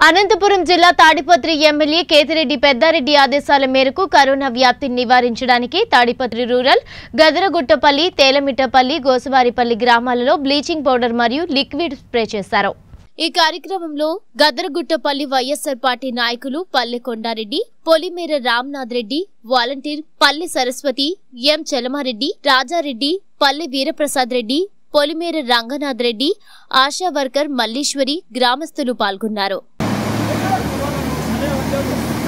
అనంతపురం జిల్లా తాడిపత్రి ఎమ్మెల్యే కేతిరెడ్డి పెద్దారెడ్డి ఆదేశాల మేరకు కరోనా వ్యాప్తిని నివారించడానికి తాడిపత్రి రూరల్ గదరగుట్టపల్లి తేలమిట్టపల్లి గోసవారిపల్లి గ్రామాలలో బ్లీచింగ్ పౌడర్ మరియు లిక్విడ్ స్ప్రే చేశారు ఈ కార్యక్రమంలో గదరగుట్టపల్లి వైఎస్ఆర్ పార్టీ నాయకులు Palle Kondareddy Polimera Ramnath Reddy volunteer Palle Saraswathi M Chalamareddy Rajareddy Palle Veeraprasad Reddy Polimera Ranganath Reddy ASHA worker Malleswari గ్రామస్తులు పాల్గొన్నారు